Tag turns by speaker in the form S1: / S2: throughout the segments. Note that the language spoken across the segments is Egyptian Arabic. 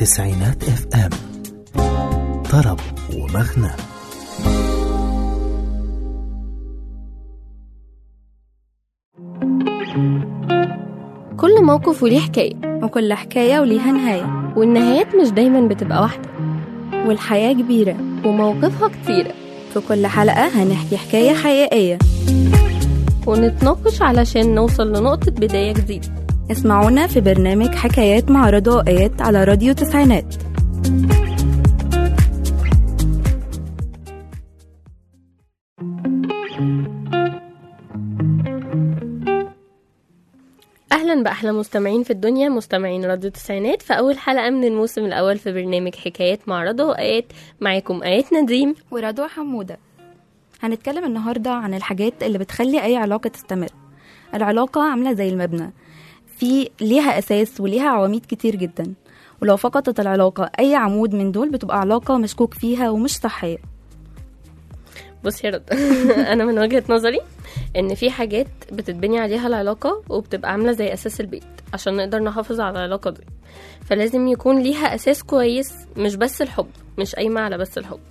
S1: تسعينات اف ام طرب ومغنى
S2: كل موقف وليه حكاية
S3: وكل حكاية وليها نهاية
S2: والنهايات مش دايما بتبقى واحدة
S3: والحياة كبيرة
S2: ومواقفها كتيرة
S3: في كل حلقة هنحكي حكاية حقيقية
S2: ونتناقش علشان نوصل لنقطة بداية جديدة
S3: اسمعونا في برنامج حكايات مع رضائيات على راديو تسعينات
S2: أهلا بأحلى مستمعين في الدنيا مستمعين راديو التسعينات في أول حلقة من الموسم الأول في برنامج حكايات مع رضا وآيات معاكم آيات نديم
S3: ورضوى حمودة هنتكلم النهاردة عن الحاجات اللي بتخلي أي علاقة تستمر العلاقة عاملة زي المبنى في ليها أساس وليها عواميد كتير جدا ولو فقدت العلاقة أي عمود من دول بتبقى علاقة مشكوك فيها ومش صحية
S2: بصي يا رضا أنا من وجهة نظري إن في حاجات بتتبني عليها العلاقة وبتبقى عاملة زي أساس البيت عشان نقدر نحافظ على العلاقة دي فلازم يكون ليها أساس كويس مش بس الحب مش قايمة على بس الحب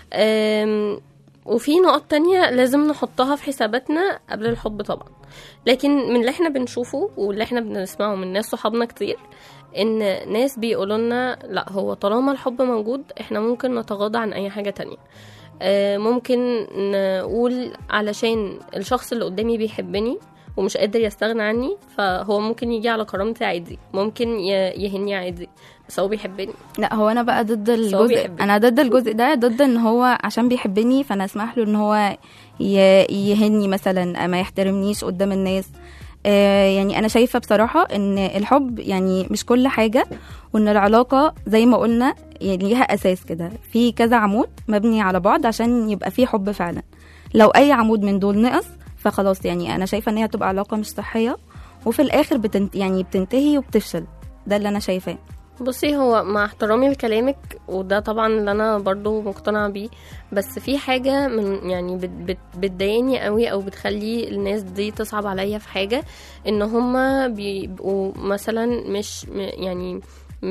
S2: أم، وفي نقط تانية لازم نحطها في حساباتنا قبل الحب طبعا لكن من اللي احنا بنشوفه واللي احنا بنسمعه من ناس صحابنا كتير ان ناس بيقولوا لنا لا هو طالما الحب موجود احنا ممكن نتغاضى عن اي حاجة تانية آه، ممكن نقول علشان الشخص اللي قدامي بيحبني ومش قادر يستغنى عني فهو ممكن يجي على كرامتي عادي ممكن ي- يهني عادي بس هو بيحبني
S3: لا هو انا بقى ضد
S2: هو
S3: الجزء
S2: بيحبني.
S3: انا ضد الجزء ده ضد ان هو عشان بيحبني فانا اسمح له ان هو ي- يهني مثلا ما يحترمنيش قدام الناس آه، يعني انا شايفه بصراحه ان الحب يعني مش كل حاجه وان العلاقه زي ما قلنا يعني ليها اساس كده في كذا عمود مبني على بعض عشان يبقى في حب فعلا لو اي عمود من دول نقص فخلاص يعني انا شايفه ان هي هتبقى علاقه مش صحيه وفي الاخر بتنت يعني بتنتهي وبتفشل ده اللي انا شايفاه
S2: بصي هو مع احترامي لكلامك وده طبعا اللي انا برضو مقتنعة بيه بس في حاجة من يعني بت بت بتضايقني قوي او بتخلي الناس دي تصعب عليا في حاجة ان هما بيبقوا مثلا مش م- يعني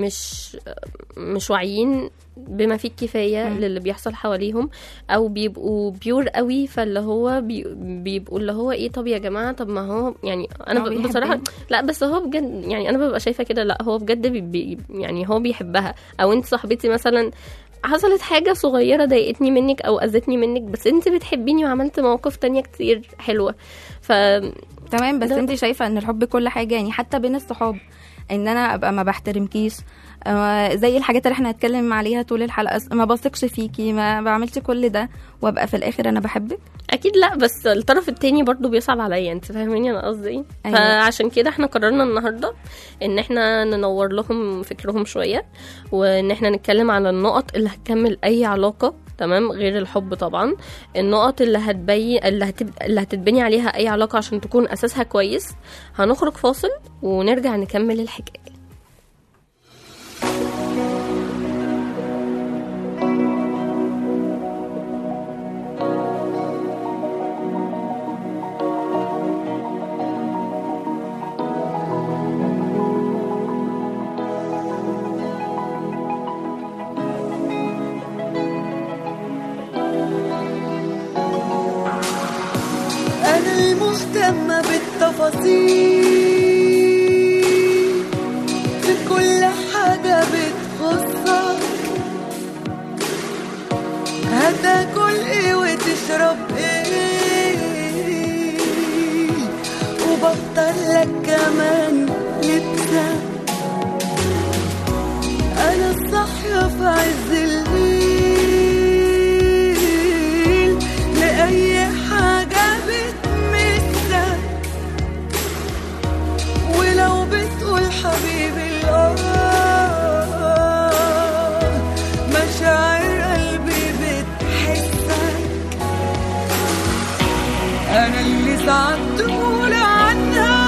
S2: مش مش واعيين بما فيه الكفاية
S3: مم.
S2: للي بيحصل حواليهم او بيبقوا بيور قوي فاللي هو بي بيبقوا اللي هو ايه طب يا جماعة طب ما هو يعني انا
S3: هو
S2: ب- بصراحة
S3: بيحبني.
S2: لا بس هو بجد يعني انا ببقى شايفه كده لا هو بجد بي بي يعني هو بيحبها او انت صاحبتي مثلا حصلت حاجة صغيرة ضايقتني منك أو أذتني منك بس انت بتحبيني وعملت مواقف تانية كتير حلوة ف
S3: تمام بس
S2: ده-
S3: انت شايفه ان الحب كل حاجه يعني حتى بين الصحاب ان انا ابقى ما بحترمكيش آه، زي الحاجات اللي احنا هنتكلم عليها طول الحلقه ما بثقش فيكي ما بعملش كل ده وابقى في الاخر انا بحبك
S2: أكيد لا بس الطرف التاني برضو بيصعب عليا انت فاهميني أنا قصدي ايه
S3: أيوة.
S2: فعشان كده احنا قررنا النهاردة ان احنا ننور لهم فكرهم شوية وان احنا نتكلم على النقط اللي هتكمل أي علاقة تمام غير الحب طبعا النقط اللي هتبين اللي, هتب... اللي هتتبني عليها اي علاقه عشان تكون اساسها كويس هنخرج فاصل ونرجع نكمل الحكايه
S4: أنا المهتمة بالتفاصيل في كل حاجة بتخصك هتاكل ايه وتشرب ايه وبختار لك كمان لبسك أنا الصاحية في عز الليل لأي حاجة بتمسك ولو بتقول حبيبي الآه مشاعر قلبي بتحسك أنا اللي ساعات تقول عنها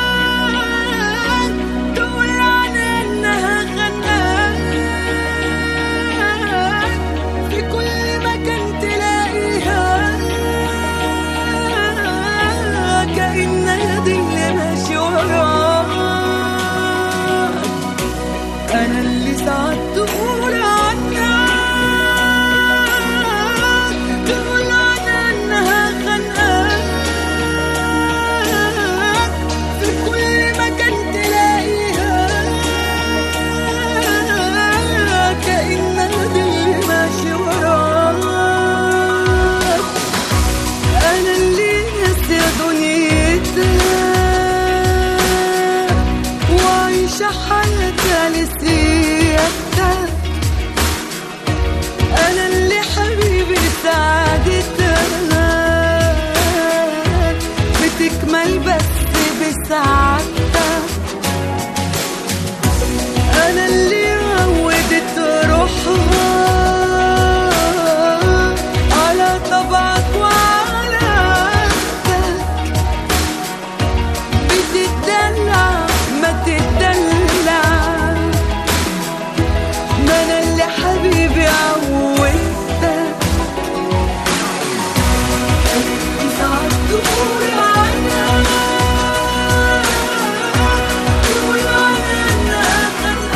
S4: تقول عنها إنها غناك عايشة حياتها لسيادتها أنا اللي حبيبي سعادتها بتكمل بس بسعادتها أنا اللي عودت روحها على طبعك وعلى عادتك بتدلع ما تدلع ما انا اللي حبيبي عودتك ساعات تقول عنها تقول عنها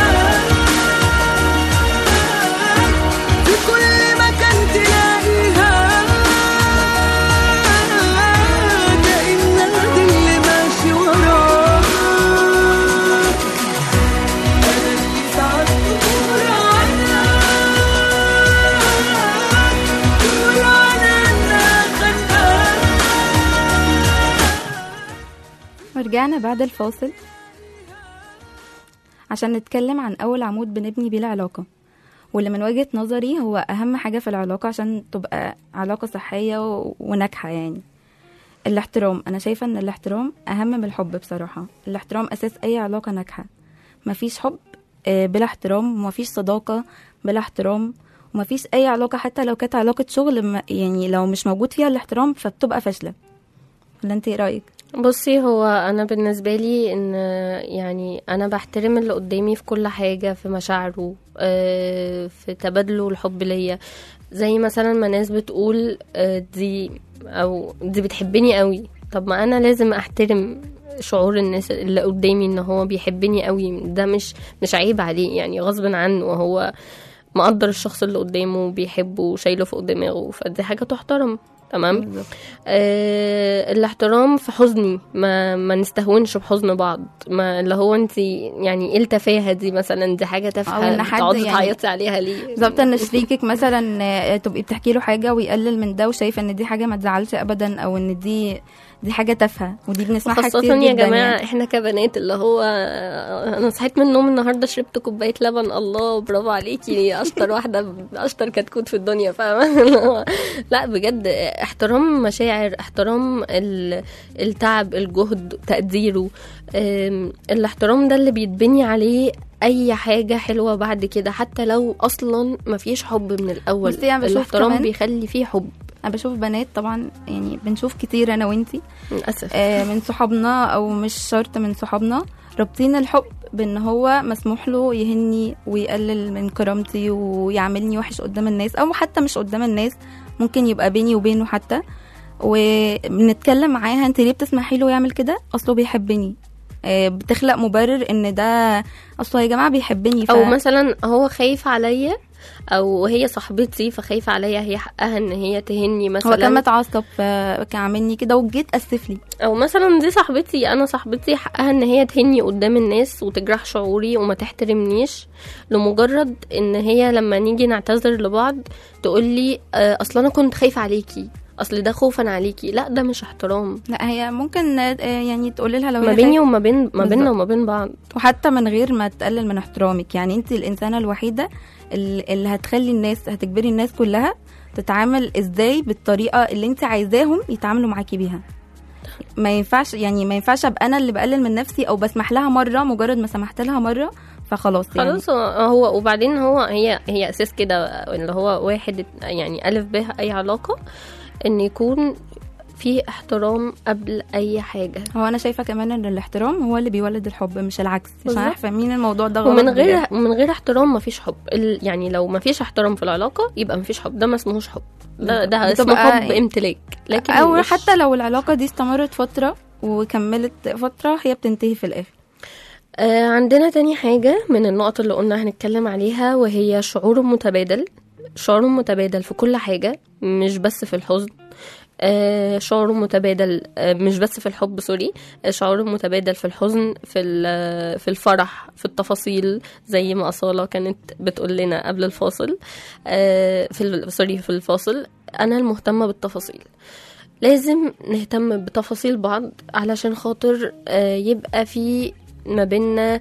S4: في كل مكان تلاقيها كأنها دي اللي ماشي وراها أنا اللي ساعات تقول عنها تقول عنها خنقانة
S3: ورجعنا بعد الفاصل عشان نتكلم عن أول عمود بنبني بيه العلاقة واللي من وجهة نظري هو أهم حاجة في العلاقة عشان تبقى علاقة صحية و- وناجحة يعني الاحترام أنا شايفة إن الاحترام أهم من الحب بصراحة الاحترام أساس أي علاقة ناجحة مفيش حب آه، بلا احترام ومفيش صداقة بلا احترام ومفيش أي علاقة حتى لو كانت علاقة شغل ما- يعني لو مش موجود فيها الاحترام فبتبقى فاشلة ولا انت ايه رأيك؟
S2: بصي هو انا بالنسبه لي ان يعني انا بحترم اللي قدامي في كل حاجه في مشاعره آه، في تبادله الحب ليا زي مثلا ما ناس بتقول آه، دي او دي بتحبني قوي طب ما انا لازم احترم شعور الناس اللي قدامي ان هو بيحبني قوي ده مش مش عيب عليه يعني غصب عنه وهو مقدر الشخص اللي قدامه وبيحبه وشايله فوق دماغه فدي حاجه تحترم تمام
S3: بالظبط.
S2: آه الاحترام في حزني ما ما نستهونش بحزن بعض ما اللي هو انت يعني ايه التفاهه دي مثلا دي حاجه
S3: أو
S2: تافهه
S3: إن حد
S2: تقعدي
S3: يعني-
S2: تعيطي عليها ليه
S3: بالظبط ان شريكك مثلا آه، تبقي بتحكي له حاجه ويقلل من ده وشايفه ان دي حاجه ما تزعلش ابدا او ان دي دي حاجه تافهه ودي بنسمعها
S2: خاصة
S3: كتير
S2: يا
S3: جدا
S2: جماعة
S3: يعني.
S2: احنا كبنات اللي هو انا صحيت من النوم النهاردة شربت كوباية لبن الله برافو عليكي اشطر واحدة اشطر كتكوت في الدنيا فاهمة اللي هو لا بجد احترام مشاعر احترام ال- التعب الجهد تقديره ام، الاحترام ده اللي بيتبني عليه اي حاجة حلوة بعد كده حتى لو اصلا مفيش حب من الاول
S3: بصي أنا بشوف
S2: الاحترام
S3: كمان-
S2: بيخلي فيه حب
S3: انا بشوف بنات طبعا يعني بنشوف كتير انا وانتي
S2: للاسف
S3: آه، من صحابنا او مش شرط من صحابنا رابطين الحب بان هو مسموح له يهني ويقلل من كرامتي ويعملني وحش قدام الناس او حتى مش قدام الناس ممكن يبقى بيني وبينه حتى وبنتكلم معاها انت ليه بتسمحي له يعمل كده اصله بيحبني آه، بتخلق مبرر ان ده اصله يا جماعه بيحبني ف...
S2: او مثلا هو خايف عليا او هي صاحبتي فخايفه عليا هي حقها ان هي تهني
S3: هو كان
S2: مثلا
S3: متعصب فكان عاملني كده وجيت اسف لي
S2: او مثلا دي صاحبتي انا صاحبتي حقها ان هي تهني قدام الناس وتجرح شعوري وما تحترمنيش لمجرد ان هي لما نيجي نعتذر لبعض تقول لي اصل انا كنت خايفه عليكي اصل ده خوفا عليكي لا ده مش احترام
S3: لا هي ممكن آه، يعني تقول لها لو
S2: ما
S3: هي
S2: بيني وما بين ما بيننا
S3: بالظبط.
S2: وما بين بعض
S3: وحتى من غير ما تقلل من احترامك يعني انت الانسانه الوحيده اللي اللي هتخلي الناس هتجبري الناس كلها تتعامل ازاي بالطريقه اللي انت عايزاهم يتعاملوا معاكي بيها ما ينفعش يعني ما ينفعش ابقى انا اللي بقلل من نفسي او بسمح لها مره مجرد ما سمحت لها مره فخلاص يعني
S2: خلاص هو- هو وبعدين هو هي هي اساس كده اللي هو واحد يعني الف به اي علاقه ان يكون في احترام قبل اي حاجه
S3: هو انا شايفه كمان ان الاحترام هو اللي بيولد الحب مش العكس مش
S2: بالظبط.
S3: عارفه فاهمين الموضوع ده غلط
S2: ومن غير
S3: بجد.
S2: من غير احترام مفيش حب ال- يعني لو مفيش احترام في العلاقه يبقى مفيش حب ده ما اسمهوش حب ده ده اسمه
S3: بتبقى-
S2: حب امتلاك لكن
S3: او
S2: مش-
S3: حتى لو العلاقه دي استمرت فتره وكملت فتره هي بتنتهي في الاخر
S2: آه عندنا تاني حاجة من النقط اللي قلنا هنتكلم عليها وهي شعور متبادل شعور متبادل في كل حاجة مش بس في الحزن آه شعور متبادل آه مش بس في الحب سوري آه شعور متبادل في الحزن في ال- في الفرح في التفاصيل زي ما أصالة كانت بتقول لنا قبل الفاصل آه في ال- سوري في الفاصل أنا المهتمة بالتفاصيل لازم نهتم بتفاصيل بعض علشان خاطر آه، يبقى في ما بينا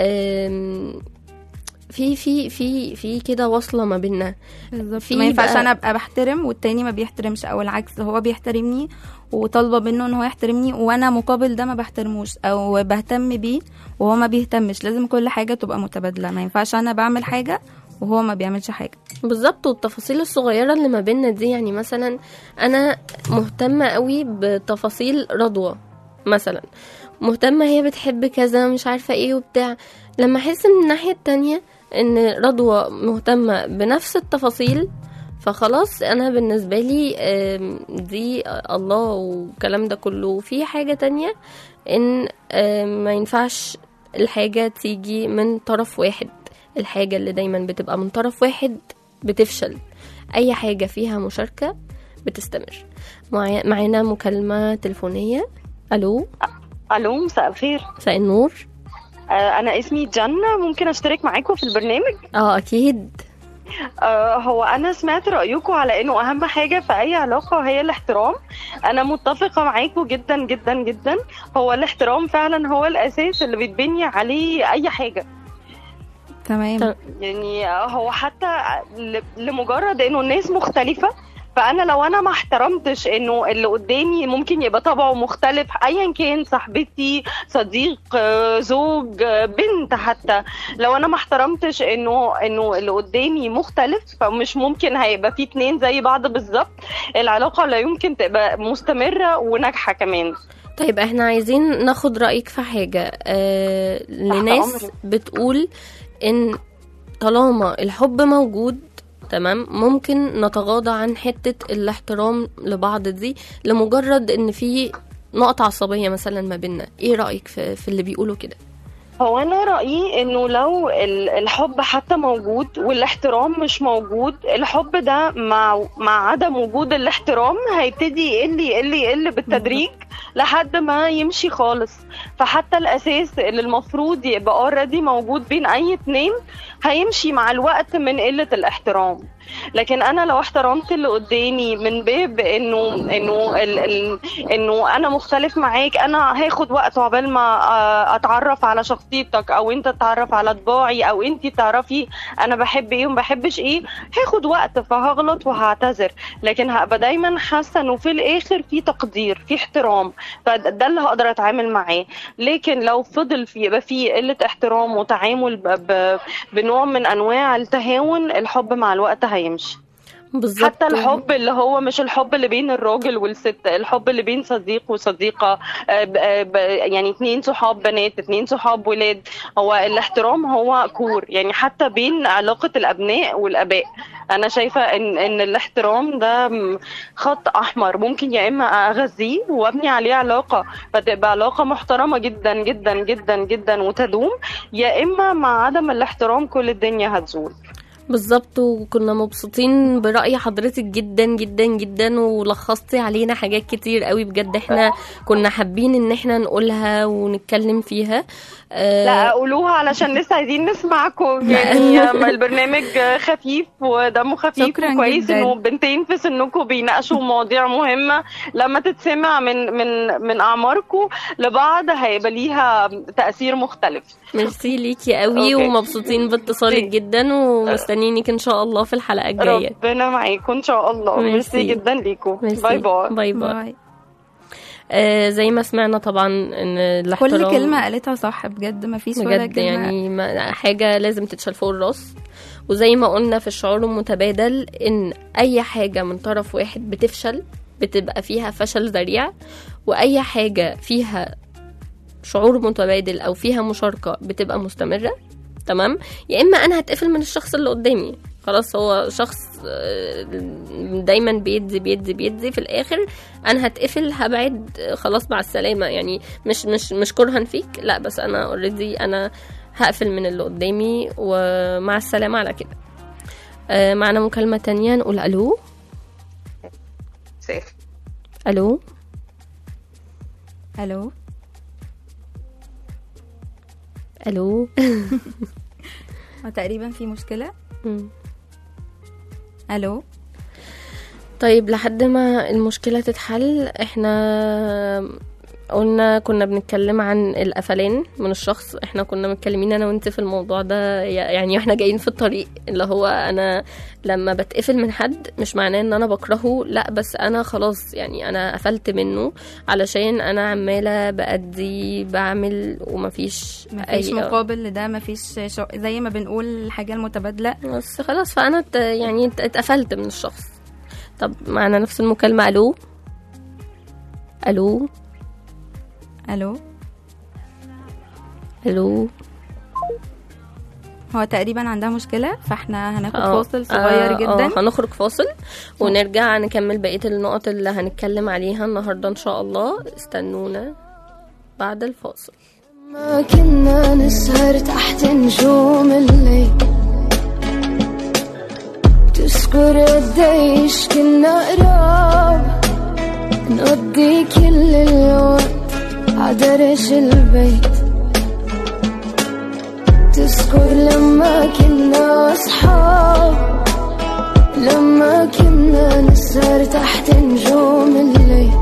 S2: آم، في في في في كده واصله ما بينا
S3: بالظبط
S2: في
S3: ما ينفعش
S2: بقى-
S3: انا ابقى بحترم والتاني ما بيحترمش او العكس هو بيحترمني وطالبه منه ان هو يحترمني وانا مقابل ده ما بحترموش او بهتم بيه وهو ما بيهتمش لازم كل حاجه تبقى متبادله ما ينفعش انا بعمل حاجه وهو ما بيعملش حاجه
S2: بالظبط والتفاصيل الصغيره اللي ما بينا دي يعني مثلا انا مهتمه قوي بتفاصيل رضوى مثلا مهتمه هي بتحب كذا مش عارفه ايه وبتاع لما احس من الناحيه التانية ان رضوى مهتمه بنفس التفاصيل فخلاص انا بالنسبه لي آم، دي الله والكلام ده كله في حاجه تانية ان آم، ما ينفعش الحاجه تيجي من طرف واحد الحاجه اللي دايما بتبقى من طرف واحد بتفشل اي حاجه فيها مشاركه بتستمر معي- معانا مكالمه تليفونيه الو
S5: الو مساء الخير
S2: مساء النور
S5: آه، انا اسمي جنة ممكن اشترك معاكم في البرنامج
S2: اه اكيد
S5: آه، هو انا سمعت رايكم على انه اهم حاجه في اي علاقه هي الاحترام انا متفقه معاكم جدا جدا جدا هو الاحترام فعلا هو الاساس اللي بيتبني عليه اي حاجه
S3: تمام
S2: طب-
S5: يعني هو حتى ل- لمجرد انه الناس مختلفه فانا لو انا ما احترمتش انه اللي قدامي ممكن يبقى طبعه مختلف ايا كان صاحبتي صديق آه، زوج آه، بنت حتى لو انا ما احترمتش انه انه اللي قدامي مختلف فمش ممكن هيبقى في اتنين زي بعض بالظبط العلاقه لا يمكن تبقى مستمره وناجحه كمان
S2: طيب احنا عايزين ناخد رأيك في حاجة آه لناس
S5: أمرك.
S2: بتقول ان طالما الحب موجود تمام ممكن نتغاضى عن حتة الاحترام لبعض دي لمجرد ان في نقطة عصبية مثلا ما بيننا ايه رأيك في, في اللي بيقولوا كده
S5: هو انا رايي انه لو ال- الحب حتى موجود والاحترام مش موجود الحب ده مع مع عدم وجود الاحترام هيبتدي يقل يقل يقل بالتدريج لحد ما يمشي خالص فحتى الاساس اللي المفروض يبقى اوريدي موجود بين اي اتنين هيمشي مع الوقت من قله الاحترام لكن انا لو احترمت اللي قدامي من باب انه انه ال ال انه انا مختلف معاك انا هاخد وقت عقبال ما آه، اتعرف على شخصيتك او انت تتعرف على طباعي او انت تعرفي انا بحب ايه وما بحبش ايه هاخد وقت فهغلط وهعتذر لكن هبقى دايما حاسه انه في الاخر في تقدير في احترام فده اللي هقدر اتعامل معاه لكن لو فضل في يبقى في قله احترام وتعامل ب ب بنوع من انواع التهاون الحب مع الوقت هيمشي
S2: بالظبط
S5: حتى الحب اللي هو مش الحب اللي بين الراجل والست الحب اللي بين صديق وصديقة آه، ب- آه، ب- يعني اتنين صحاب بنات اتنين صحاب ولاد هو الاحترام هو كور يعني حتى بين علاقة الأبناء والآباء أنا شايفة إن إن الاحترام ده م- خط أحمر ممكن يا إما أغذيه وأبني عليه علاقة فتبقى علاقة محترمة جدا جدا جدا جدا وتدوم يا إما مع عدم الاحترام كل الدنيا هتزول
S2: بالظبط وكنا مبسوطين برأي حضرتك جدا جدا جدا ولخصتي علينا حاجات كتير قوي بجد احنا كنا حابين ان احنا نقولها ونتكلم فيها آه،
S5: لا قولوها علشان لسه عايزين نسمعكم يعني ما البرنامج خفيف ودمه خفيف
S3: شكراً
S5: وكويس
S3: جداً.
S5: انه بنتين في سنكم بيناقشوا مواضيع مهمه لما تتسمع من من من اعماركم لبعض هيبقى ليها تاثير مختلف
S2: ميرسي ليكي قوي
S5: أوكي.
S2: ومبسوطين باتصالك
S5: ميرسي.
S2: جدا ومستنيينك ان شاء الله في الحلقه الجايه
S5: ربنا معاكم ان شاء الله
S2: ميرسي.
S5: ميرسي جدا ليكم
S2: ميرسي.
S5: باي باي
S2: باي باي
S3: باي.
S2: آه زي ما سمعنا طبعا ان الاحترام
S3: كل كلمه قالتها صح بجد ما فيش ولا
S2: بجد
S3: كلمه
S2: يعني ما حاجة لازم تتشال فوق الراس وزي ما قلنا في الشعور المتبادل ان اي حاجة من طرف واحد بتفشل بتبقى فيها فشل ذريع واي حاجة فيها شعور متبادل او فيها مشاركة بتبقى مستمرة تمام يا اما انا هتقفل من الشخص اللي قدامي خلاص هو شخص آه، دايما بيدي بيدي بيدي في الاخر انا هتقفل هبعد آه، خلاص مع السلامه يعني مش مش مش كرها فيك لا بس انا اوريدي انا هقفل من اللي قدامي ومع السلامه على كده آه، معنا مكالمه تانية نقول الو
S5: سيف
S2: الو
S3: الو
S2: الو
S3: هو تقريبا في مشكله
S2: مم.
S3: الو
S2: طيب لحد ما المشكلة تتحل احنا قلنا كنا بنتكلم عن القفلان من الشخص احنا كنا متكلمين انا وانت في الموضوع ده يعني احنا جايين في الطريق اللي هو انا لما بتقفل من حد مش معناه ان انا بكرهه لا بس انا خلاص يعني انا قفلت منه علشان انا عمالة بأدي بعمل ومفيش
S3: مفيش مقابل لده مفيش شو... زي ما بنقول الحاجه المتبادله
S2: بس خلاص فانا ات- يعني ات- اتقفلت من الشخص طب معنا نفس المكالمة الو الو
S3: الو
S2: الو
S3: هو تقريبا عندها مشكله فاحنا هناخد
S2: آه،
S3: فاصل صغير
S2: آه،
S3: جدا
S2: آه، هنخرج فاصل ونرجع نكمل بقية النقط اللي هنتكلم عليها النهاردة إن شاء الله استنونا بعد الفاصل
S6: ما كنا نسهر تحت نجوم الليل تذكر قديش كنا قراب نقضي كل الوقت عدرج البيت تذكر لما كنا أصحاب لما كنا نسهر تحت نجوم الليل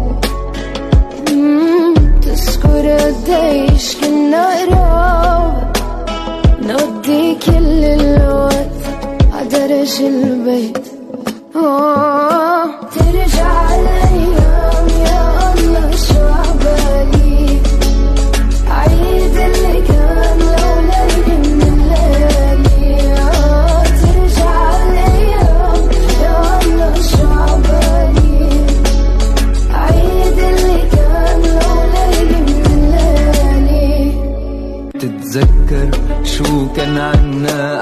S6: مم، تذكر قديش كنا قراب نقضي كل الوقت عدرج البيت آه ترجع الأيام يا الله شو عبالي عيد اللي كان لو ليلة من الليالي آه ترجع الأيام يا الله شو عبالي عيد اللي كان لو ليلة من الليالي
S4: تتذكر شو كان عنا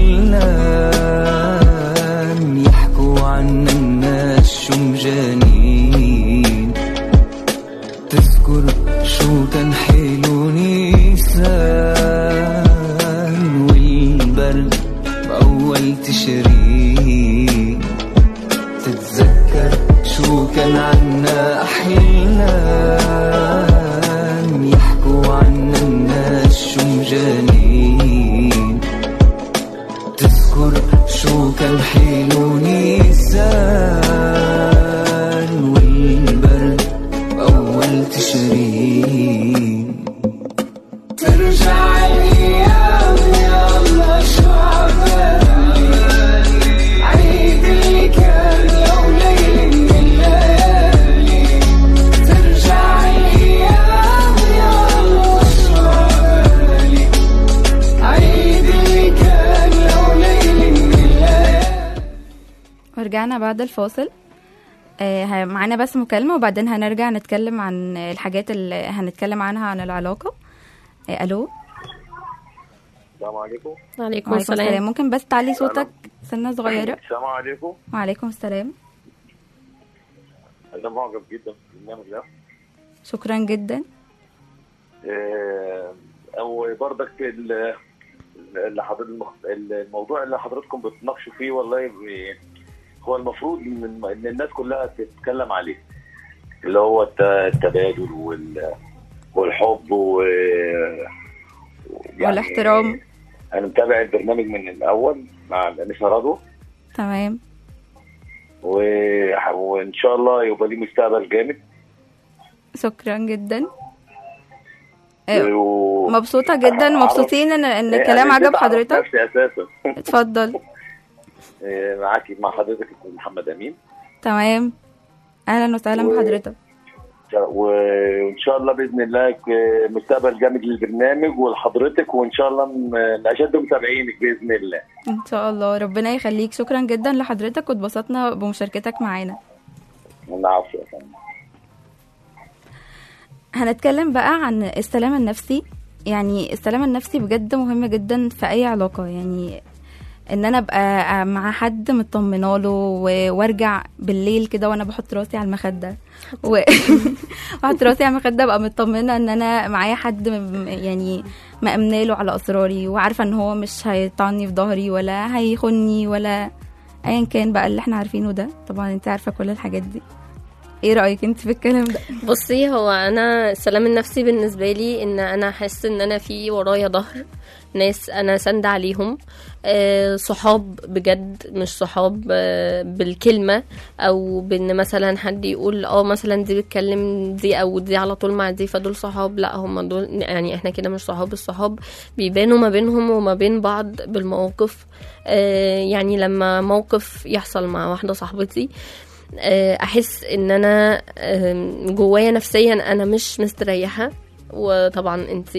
S4: أحلام يحكوا عنا الناس شو مجانين تذكر شو كان حلو نيسان والبرد بأول تشرين تتذكر شو كان عنا أحلام يحكوا عنا الناس شو مجانين تذكر شو كان حلو نيسان والبرد بأول تشرين ترجع الأيام يا الله شو عبالي عيد اللي كان لو ليل من الليالي ترجع الأيام يا الله شو عبالي عيد اللي كان لو ليل من الليالي
S3: ورجعنا بعد الفاصل آه، ه- معانا بس مكالمة وبعدين هنرجع نتكلم عن الحاجات اللي هنتكلم عنها عن العلاقة آه، ألو
S7: السلام عليكم
S2: عليكم
S3: وعليكم السلام
S2: السلام
S3: ممكن بس تعلي صوتك سنة صغيرة
S7: السلام عليكم
S3: وعليكم السلام
S7: انا معجب جدا بالبرنامج ده
S3: شكرا جدا
S7: آه، او برضك ال- اللي حضرتك المخ- الموضوع اللي حضراتكم بتناقشوا فيه والله ب- هو المفروض ان إن الناس كلها تتكلم عليه اللي هو الت- التبادل وال والحب و يعني
S3: والاحترام.
S7: انا متابع البرنامج من الاول مع الانسه رضوى
S3: تمام
S7: و... وان شاء الله يبقى ليه مستقبل جامد
S3: شكرا جدا آه،
S7: و...
S3: مبسوطة جدا
S7: أعرف-
S3: مبسوطين ان ان
S7: إيه،
S3: الكلام
S7: أنا
S3: عجب
S7: نسيت أعرف
S3: حضرتك
S7: نفسي اساسا
S3: اتفضل
S7: إيه، معاكي مع حضرتك أستاذ محمد امين
S3: تمام اهلا وسهلا
S7: و-
S3: بحضرتك
S7: وان شاء الله باذن الله ك- مستقبل جامد للبرنامج ولحضرتك وان شاء الله م- نشد متابعينك باذن الله
S3: ان شاء الله ربنا يخليك شكرا جدا لحضرتك واتبسطنا بمشاركتك معانا
S7: العفو يا فندم
S3: هنتكلم بقى عن السلام النفسي يعني السلام النفسي بجد مهم جدا في اي علاقه يعني ان انا ابقى مع حد مطمنه له و- وارجع بالليل كده وانا بحط راسي على المخده و... بحط راسي على المخده ابقى مطمنه ان انا معايا حد م- يعني مأمنه له على اسراري وعارفه ان هو مش هيطعني في ظهري ولا هيخني ولا ايا كان بقى اللي احنا عارفينه ده طبعا انت عارفه كل الحاجات دي ايه رايك انت في الكلام ده
S2: بصي هو انا السلام النفسي بالنسبه لي ان انا احس ان انا في ورايا ظهر ناس انا سند عليهم آه، صحاب بجد مش صحاب آه، بالكلمه او بان مثلا حد يقول اه مثلا دي بتكلم دي او دي على طول مع دي فدول صحاب لا هم دول يعني احنا كده مش صحاب الصحاب بيبانوا ما بينهم وما بين بعض بالمواقف آه، يعني لما موقف يحصل مع واحده صاحبتي آه، احس ان انا آم، جوايا نفسيا انا مش مستريحه وطبعا انت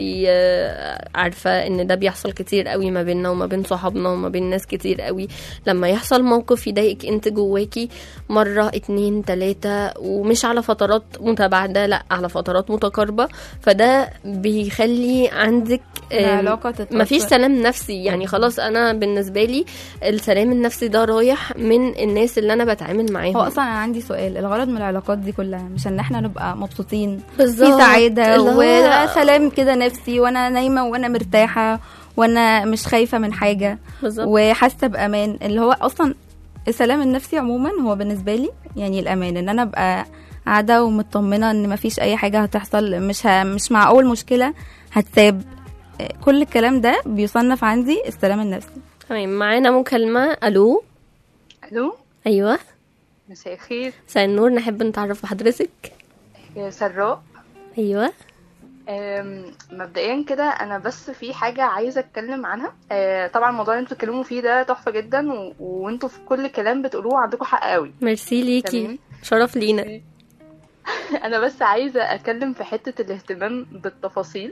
S2: عارفه ان ده بيحصل كتير قوي ما بيننا وما بين صحابنا وما بين ناس كتير قوي لما يحصل موقف يضايقك انت جواكي مره اتنين تلاته ومش على فترات متباعده لا على فترات متقاربه فده بيخلي عندك آم،
S3: العلاقه تتأثر.
S2: مفيش سلام نفسي يعني خلاص انا بالنسبه لي السلام النفسي ده رايح من الناس اللي انا بتعامل معاهم
S3: هو اصلا انا عندي سؤال الغرض من العلاقات دي كلها مش ان احنا نبقى مبسوطين في
S2: بالظبط.
S3: سعاده
S2: اللي هو-
S3: وسلام كده نفسي وانا نايمه وانا مرتاحه وانا مش خايفه من حاجه
S2: بالظبط
S3: وحاسه بامان اللي هو اصلا السلام النفسي عموما هو بالنسبه لي يعني الامان ان انا ابقى قاعده ومطمنه ان مفيش اي حاجه هتحصل مش ه... مش مع اول مشكله هتساب كل الكلام ده بيصنف عندي السلام النفسي
S2: تمام معانا مكالمه الو
S8: الو
S2: ايوه
S8: مساء الخير
S2: مساء النور نحب نتعرف بحضرتك
S8: يا سراء
S2: ايوه
S8: أم، مبدئيا كده انا بس في حاجه عايزه اتكلم عنها أه، طبعا الموضوع اللي انتوا بتتكلموا فيه ده تحفه جدا و... وانتوا في كل كلام بتقولوه عندكم حق قوي
S2: ميرسي ليكي
S8: تمام.
S2: شرف لينا
S8: انا بس عايزه اتكلم في حته الاهتمام بالتفاصيل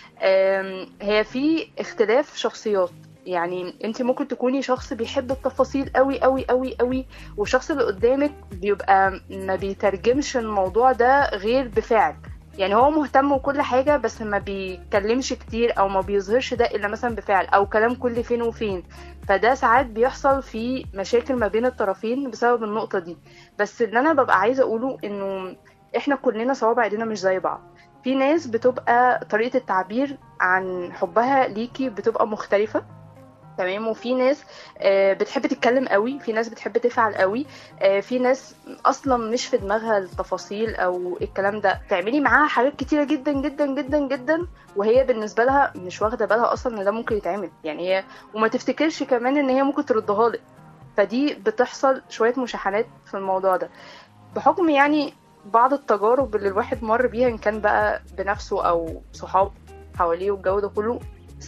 S8: أم، هي في اختلاف شخصيات يعني انت ممكن تكوني شخص بيحب التفاصيل قوي قوي قوي قوي والشخص اللي قدامك بيبقى ما بيترجمش الموضوع ده غير بفعل يعني هو مهتم وكل حاجة بس ما بيتكلمش كتير او ما بيظهرش ده الا مثلا بفعل او كلام كل فين وفين فده ساعات بيحصل في مشاكل ما بين الطرفين بسبب النقطة دي بس اللي انا ببقى عايزة اقوله انه احنا كلنا صوابع ايدينا مش زي بعض في ناس بتبقى طريقة التعبير عن حبها ليكي بتبقى مختلفة تمام وفي ناس آه، بتحب تتكلم قوي في ناس بتحب تفعل قوي آه، في ناس اصلا مش في دماغها التفاصيل او الكلام ده تعملي معاها حاجات كتيره جدا جدا جدا جدا وهي بالنسبه لها مش واخده بالها اصلا ان ده ممكن يتعمل يعني هي وما تفتكرش كمان ان هي ممكن تردها لك فدي بتحصل شويه مشاحنات في الموضوع ده بحكم يعني بعض التجارب اللي الواحد مر بيها ان كان بقى بنفسه او صحاب حواليه والجو ده كله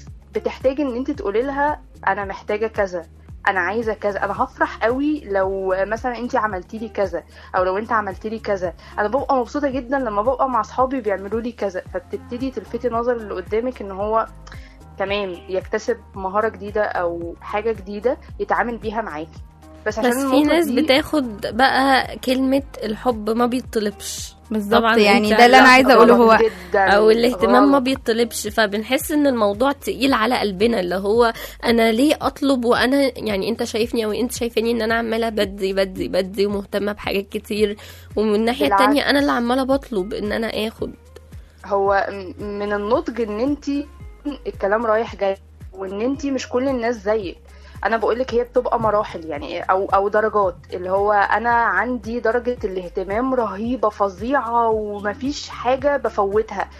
S8: بتحتاج ان انت تقولي لها انا محتاجه كذا انا عايزه كذا انا هفرح قوي لو مثلا انت عملتي لي كذا او لو انت عملتي لي كذا انا ببقى مبسوطه جدا لما ببقى مع اصحابي بيعملوا لي كذا فبتبتدي تلفتي نظر اللي قدامك ان هو تمام يكتسب مهاره جديده او حاجه جديده يتعامل بيها معاكي بس عشان
S2: بس في
S8: النقطة
S2: ناس
S8: دي-
S2: بتاخد بقى كلمة الحب ما بيطلبش
S3: بالظبط
S2: طبعاً
S3: يعني
S2: انت-
S3: ده اللي انا
S2: لا،
S3: عايزه اقوله
S8: غلط
S3: هو
S8: جدا
S2: او الاهتمام ما
S8: غلط.
S2: بيطلبش فبنحس ان الموضوع تقيل على قلبنا اللي هو انا ليه اطلب وانا يعني انت شايفني او انت شايفاني ان انا عماله بدي بدي بدي ومهتمه بحاجات كتير ومن الناحيه
S8: بالعكس.
S2: التانية انا اللي عماله بطلب ان انا اخد
S8: هو م- من النضج ان انت الكلام رايح جاي وان انت مش كل الناس زيك انا بقولك هي بتبقى مراحل يعني او او درجات اللي هو انا عندي درجة الاهتمام رهيبة فظيعة ومفيش حاجة بفوتها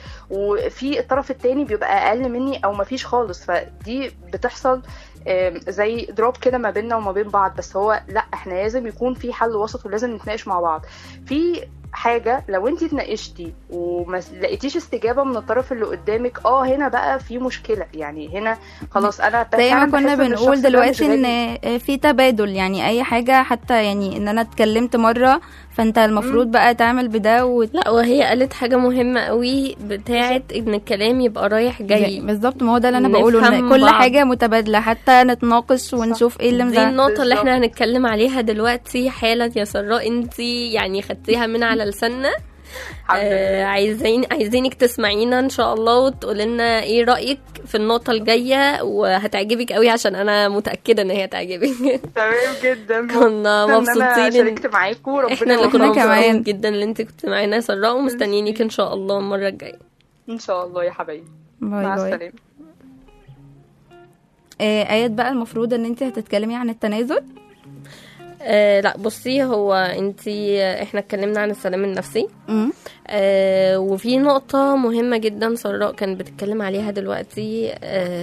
S8: وفي الطرف التاني بيبقى اقل مني او مفيش خالص فدي بتحصل آم، زي دروب كده ما بيننا وما بين بعض بس هو لا احنا لازم يكون في حل وسط ولازم نتناقش مع بعض في حاجه لو انت اتناقشتي وما لقيتيش استجابه من الطرف اللي قدامك اه هنا بقى في مشكله يعني هنا خلاص انا
S3: زي ما
S8: فعلاً
S3: كنا
S8: بحس إن
S3: بنقول
S8: الشخص ده
S3: دلوقتي
S8: مش
S3: ان
S8: غالي.
S3: في تبادل يعني اي حاجه حتى يعني ان انا اتكلمت مره فانت المفروض بقى تعمل بده وت...
S2: لا وهي قالت حاجه مهمه قوي بتاعه ان الكلام يبقى رايح جاي
S3: بالظبط ما هو ده اللي انا بقوله ان
S2: نفهم
S3: كل
S2: بعض.
S3: حاجه متبادله حتى نتناقش ونشوف ايه اللي
S2: دي
S3: مزعل
S2: النقطة اللي احنا
S8: بالظبط.
S2: هنتكلم عليها دلوقتي حالا يا سراء انت يعني خدتيها من على لساننا
S8: الحمد
S2: آه
S8: لله.
S2: عايزين عايزينك تسمعينا ان شاء الله وتقولي لنا ايه رأيك في النقطة الجاية وهتعجبك قوي عشان انا متأكدة ان هي تعجبك
S8: تمام جدا
S2: كنا
S8: ان انا
S2: مبسوطين
S8: شاركت
S2: إن
S8: معاكم ربنا
S2: احنا اللي كنا
S8: يوفقكم.
S3: كمان.
S2: مبسوطين جدا ان انت كنت معانا يا سراء ومستنيينك ان شاء الله المرة الجاية
S8: ان شاء الله يا حبايبي
S3: باي
S8: مع
S3: باي
S8: السلامه
S3: آه، ايات بقى المفروض ان انت هتتكلمي عن التنازل
S2: آه لا بصي هو انتي احنا اتكلمنا عن السلام النفسي
S3: مم.
S2: آه وفي نقطة مهمة جدا سراء كانت بتتكلم عليها دلوقتي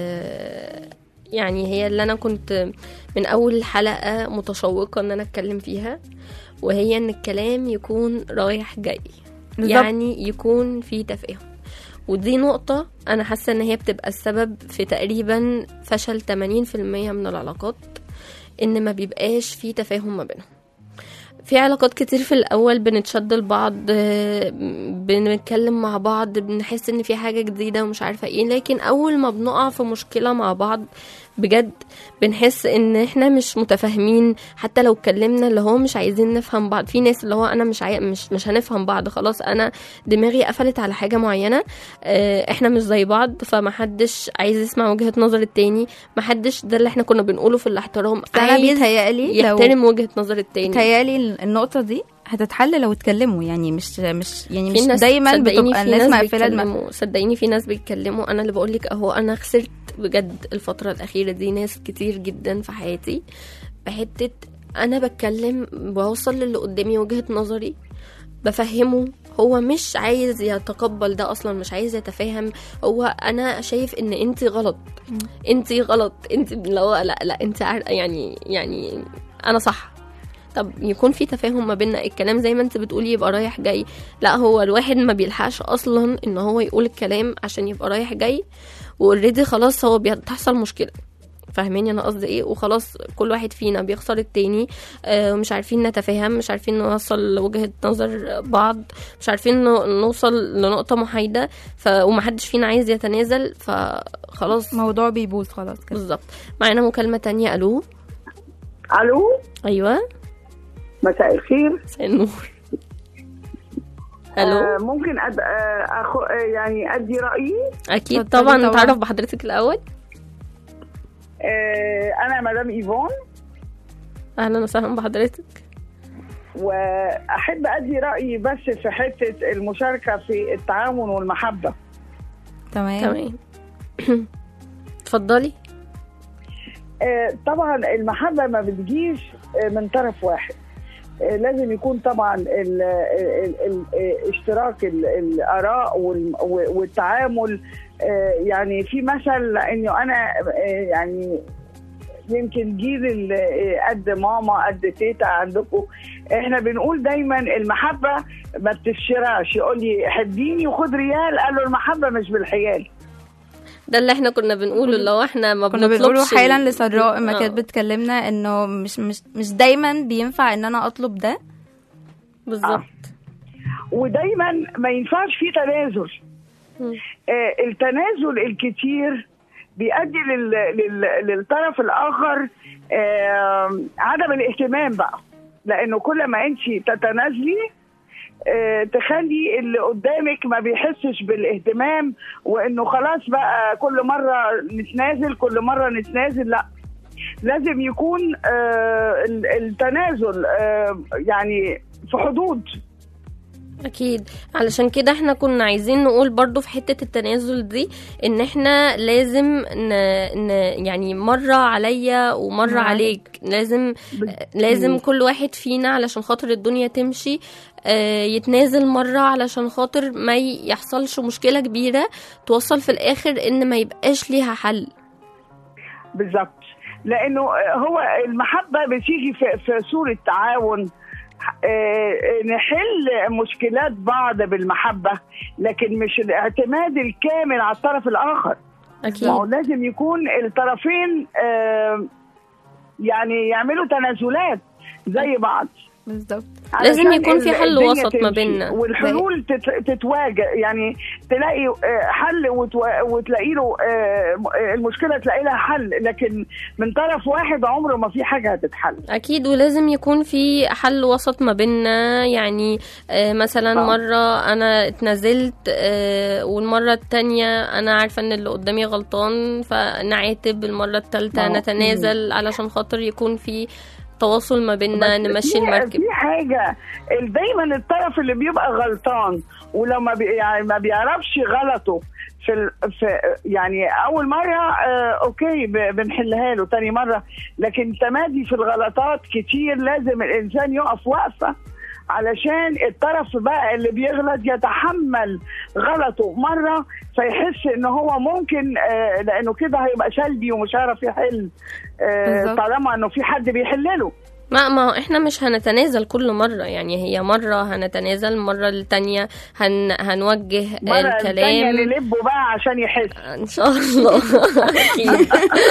S2: آه يعني هي اللي أنا كنت من أول الحلقة متشوقة إن أنا أتكلم فيها وهي إن الكلام يكون رايح جاي
S3: بالظبط.
S2: يعني يكون في تفاهم ودي نقطة أنا حاسة إن هي بتبقى السبب في تقريبا فشل 80% من العلاقات إن ما بيبقاش في تفاهم ما بينهم في علاقات كتير في الأول بنتشد لبعض آه، بنتكلم مع بعض بنحس إن في حاجة جديدة ومش عارفة إيه لكن أول ما بنقع في مشكلة مع بعض بجد بنحس ان احنا مش متفاهمين حتى لو اتكلمنا اللي هو مش عايزين نفهم بعض في ناس اللي هو انا مش عاي... مش مش هنفهم بعض خلاص انا دماغي قفلت على حاجه معينه اه احنا مش زي بعض فمحدش عايز يسمع وجهه نظر التاني محدش ده اللي احنا كنا بنقوله في الاحترام
S3: بس انا
S2: عايز
S3: بيتهيألي لو
S2: يحترم وجهه نظر التاني
S3: بيتهيألي النقطة دي هتتحل لو اتكلموا يعني مش مش يعني
S2: في
S3: مش
S2: ناس
S3: دايما
S2: صدقيني
S3: بتبقى
S2: في
S3: الناس
S2: ناس
S3: مقفله المف...
S2: بيتكلموا صدقيني في ناس بيتكلموا انا اللي بقول لك اهو انا خسرت بجد الفتره الاخيره دي ناس كتير جدا في حياتي بحته انا بتكلم بوصل للي قدامي وجهه نظري بفهمه هو مش عايز يتقبل ده اصلا مش عايز يتفاهم هو انا شايف ان انت غلط انت غلط انت لو لا لا انت عار... يعني يعني انا صح طب يكون في تفاهم ما بيننا الكلام زي ما انت بتقولي يبقى رايح جاي لا هو الواحد ما بيلحقش اصلا ان هو يقول الكلام عشان يبقى رايح جاي واوريدي خلاص هو بتحصل مشكله فاهمين انا قصدي ايه وخلاص كل واحد فينا بيخسر التاني آه، مش عارفين نتفاهم مش عارفين نوصل لوجهة نظر بعض مش عارفين نو- نوصل لنقطة محايدة ف... ومحدش فينا عايز يتنازل فخلاص
S3: الموضوع بيبوظ خلاص كده
S2: بالظبط معانا مكالمة تانية الو
S9: الو
S2: ايوه
S9: مساء الخير
S2: مساء النور الو
S9: آه ممكن أد... آه أخو... آه يعني ادي رايي
S2: اكيد
S3: اتفضلي
S2: طبعا
S3: طبعاً.
S2: نتعرف بحضرتك الاول
S9: آه انا مدام ايفون
S2: اهلا وسهلا بحضرتك
S9: واحب ادي رايي بس في حته المشاركه في التعاون والمحبه
S3: تمام
S2: تمام اتفضلي
S9: آه طبعا المحبه ما بتجيش آه من طرف واحد آه لازم يكون طبعا ال ال ال ال اشتراك ال- الاراء وال- والتعامل آه يعني في مثل انه انا آه يعني يمكن جيل ال- قد ماما قد تيتا عندكم احنا بنقول دايما المحبه ما بتشراش يقول لي حبيني وخد ريال قال له المحبه مش بالحيال
S2: ده اللي احنا كنا بنقوله اللي هو احنا ما
S3: كنا
S2: بنطلبش
S3: بنقوله
S2: ال-
S3: حالا لسراء ما
S2: آه.
S3: كانت بتكلمنا انه مش مش مش دايما بينفع ان انا اطلب ده
S2: بالظبط
S9: ودايما ما ينفعش في تنازل
S2: مم.
S9: آه التنازل الكتير بيؤدي لل... لل... للطرف الاخر آه عدم الاهتمام بقى لانه كل ما انت تتنازلي آه تخلي اللي قدامك ما بيحسش بالاهتمام وانه خلاص بقى كل مره نتنازل كل مره نتنازل لا لازم يكون آه ال- التنازل آه يعني في حدود
S2: اكيد علشان كده احنا كنا عايزين نقول برضو في حتة التنازل دي ان احنا لازم ن... ن... يعني مرة عليا ومرة
S3: نعم.
S2: عليك لازم لازم كل واحد فينا علشان خاطر الدنيا تمشي آه، يتنازل مرة علشان خاطر ما ي- يحصلش مشكلة كبيرة توصل في الاخر ان ما يبقاش ليها حل
S9: بالظبط لانه هو المحبه بتيجي في, في صوره تعاون آه، نحل مشكلات بعض بالمحبه لكن مش الاعتماد الكامل على الطرف الاخر ما هو
S2: اكيد
S9: لازم يكون الطرفين آه، يعني يعملوا تنازلات زي بعض
S3: بالظبط
S2: لازم
S9: علشان
S2: يكون في
S9: ال-
S2: حل
S9: الدنيا
S2: وسط ما
S9: تمشي.
S2: بيننا.
S9: والحلول تت- تتواجه يعني تلاقي آه، حل وتوا- وتلاقي له آه، م- المشكله تلاقي لها حل لكن من طرف واحد عمره ما في حاجه هتتحل
S2: اكيد ولازم يكون في حل وسط ما بيننا يعني آه، مثلا
S9: آه.
S2: مره انا اتنازلت آه، والمره التانية انا عارفه ان اللي قدامي غلطان فنعاتب المره التالتة
S9: ما هو-
S2: نتنازل علشان خاطر يكون في تواصل ما بيننا
S9: بس
S2: نمشي
S9: في-
S2: المركب
S9: في حاجه ال- دايما الطرف اللي بيبقى غلطان ولو ما بي يعني ما بيعرفش غلطه في, ال... في يعني اول مره آه اوكي ب... بنحلها له تاني مره لكن تمادي في الغلطات كتير لازم الانسان يقف وقفه علشان الطرف بقى اللي بيغلط يتحمل غلطه مره فيحس ان هو ممكن آه لانه كده هيبقى سلبي ومش هيعرف يحل آه
S3: بالظبط.
S9: طالما انه في حد بيحلله
S2: ما ما هو احنا مش هنتنازل كل مرة يعني هي مرة هنتنازل المرة التانية هن هنوجه
S9: مرة التانية
S2: الكلام
S9: نلبه بقى عشان يحس
S2: ان شاء الله اكيد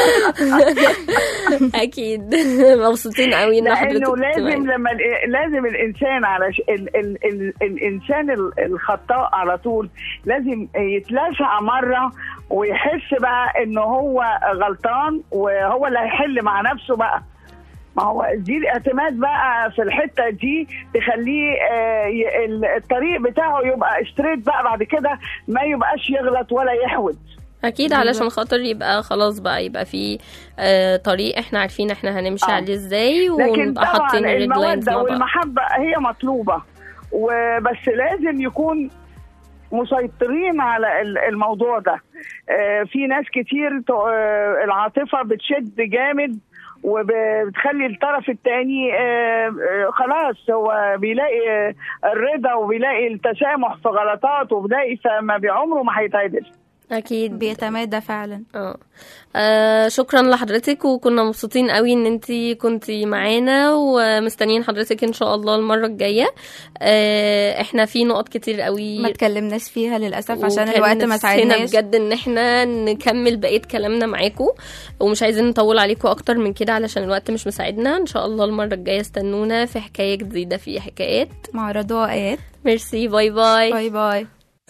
S2: اكيد مبسوطين قوي ان حضرتك
S9: لانه
S2: كنت
S9: لازم
S2: معانا.
S9: لما ال- لازم الانسان على ش... ال... ال... ال... الانسان ال- الخطاء على طول لازم يتلاشى مره ويحس بقى انه هو غلطان وهو اللي هيحل مع نفسه بقى ما هو دي الاعتماد بقى في الحته دي تخليه آه، ي- ال- الطريق بتاعه يبقى ستريت بقى بعد كده ما يبقاش يغلط ولا يحود
S2: اكيد علشان خاطر يبقى خلاص بقى يبقى في آه طريق احنا عارفين احنا هنمشي
S9: آه.
S2: عليه ازاي
S9: لكن
S2: ونبقى
S9: طبعا
S2: حاطين الريد لاينز
S9: المودة
S2: مع بعض
S9: والمحبة هي مطلوبة وبس لازم يكون مسيطرين على ال- الموضوع ده آه، في ناس كتير ت- آه، العاطفة بتشد جامد وبتخلي الطرف التاني آه، آه، خلاص هو بيلاقي آه، الرضا وبيلاقي التسامح في غلطاته وبيلاقي فما بعمره ما هيتعدل
S2: اكيد
S3: بيتمادى فعلا
S2: اه آه، شكرا لحضرتك وكنا مبسوطين قوي ان انت كنتي معانا ومستنيين حضرتك ان شاء الله المره الجايه آه، احنا في نقط كتير قوي
S3: ما اتكلمناش فيها للاسف عشان
S2: وكان
S3: الوقت ما
S2: نفسنا
S3: ساعدناش
S2: بجد ان احنا نكمل بقيه كلامنا معاكم ومش عايزين نطول عليكم اكتر من كده علشان الوقت مش مساعدنا ان شاء الله المره الجايه استنونا في حكايه جديده في حكايات
S3: مع رضوى ايات
S2: ميرسي باي باي
S3: باي باي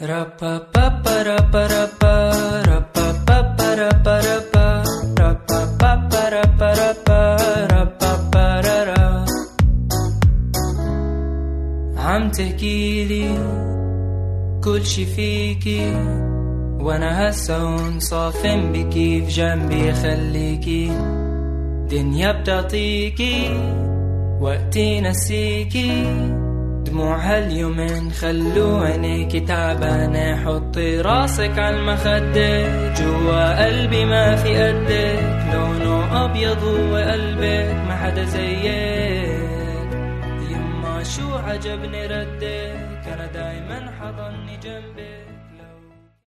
S10: عم تحكيلي كل شي فيكي وانا هسا هون صافن بكي في جنبي خليكي دنيا بتعطيكي وقتي نسيكي دموع هاليومين خلو عينيكي تعبانة حطي راسك عالمخدة جوا قلبي ما في قدك لونه أبيض هو قلبك ما حدا زيك يما شو عجبني ردك أنا دايما حضني جنبك